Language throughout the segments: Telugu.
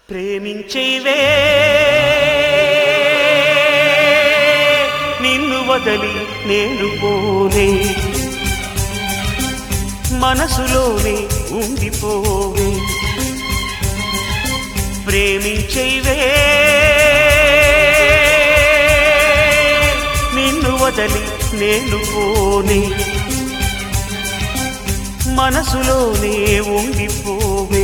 ప్రేమించేవే నిన్ను వదలి నేను పోనే మనసులోనే ఉండిపోవే ప్రేమించేవే నిన్ను వదలి నేను పోనే మనసులోనే ఉండిపోవే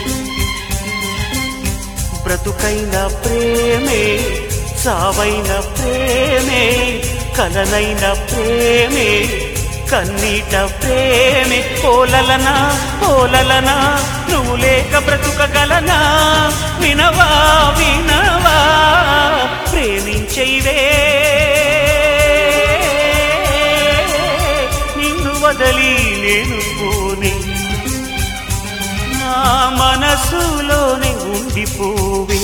బ్రతుకైన ప్రేమే సావైన ప్రేమే కలనైన ప్రేమే కన్నీట ప్రేమే పోలలనా పోలలనా నువ్వు లేక బ్రతుకగలనా వినవా వినవా ప్రేమించైవే నిన్ను వదలి నేను పోనే నా మనసులోనే ఉండిపోవే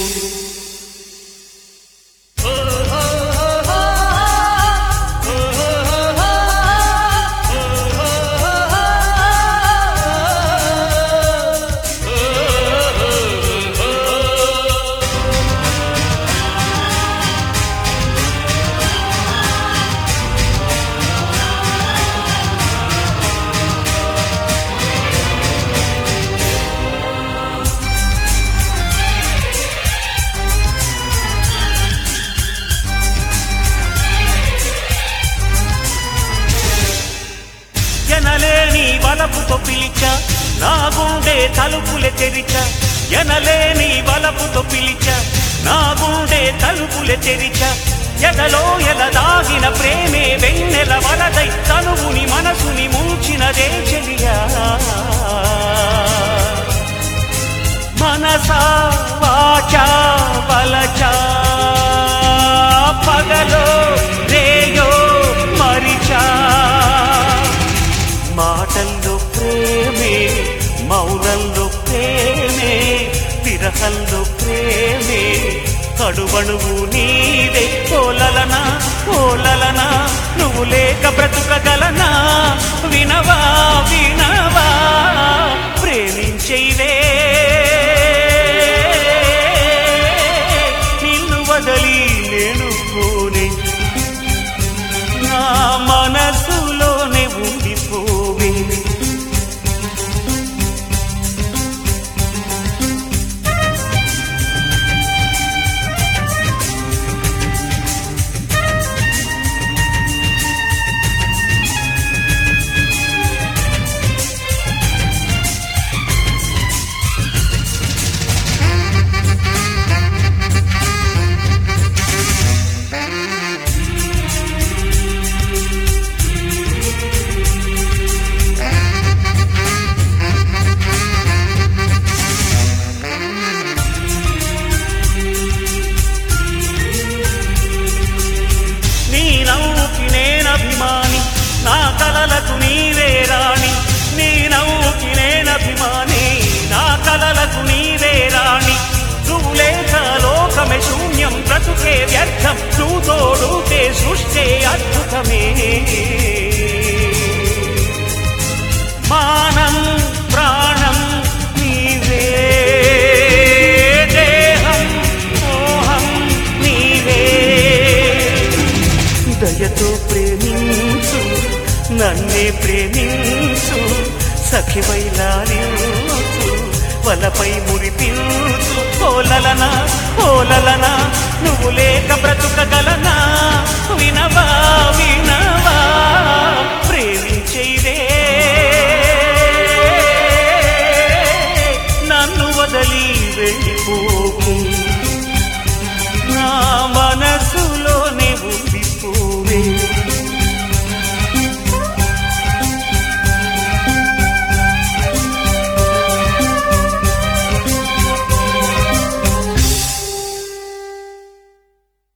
ఎనలేని వలపుతో పిలిచ నా గుండె తలుపులే తెరిచ ఎనలేని వలపుతో పిలిచ నా గుండె తలుపులే తెరిచ ఎదలో ఎల దాగిన ప్రేమే వెన్నెల వలదై తనువుని మనసుని ముంచినదే చెలియా మనసా వాచా వలచా పగలో రేయో మరిచా మాటల్లో ప్రేమే మౌనంలో ప్రేమే విరహంలో ప్రేమే కడువణువు నీవే పోలలనా పోలలనా నువ్వు లేక బ్రతుకగలనా వినవా వినవా ప్రేమించైవే నిన్ను వదలి నేను పోనే నా మనసులోనే ఉండిపోవే నీ నవ్వుకి నేనభిమాని నా కలలకు నీవే రాణి నీ నవ్వుకి నేనభిమాని నా కలలకు నీవే రాణి నువ్వు లేక లోకమే శూన్యం బ్రతుకే వ్యర్థం నువ్వు తోడుతే సృష్టి అద్భుతమే మానం ప్రాణం నీవే దేహం మోహం నీవే దయతో ప్రేమించు నన్నే ప్రేమించు సఖివై లాలించు వలపై మురిపించు పోలలనా పోలలనా నువ్వు లేక బ్రతుకగలనా వినవా వినవా ప్రేమించైవే నన్ను వదలి వెళ్ళిపోకు నా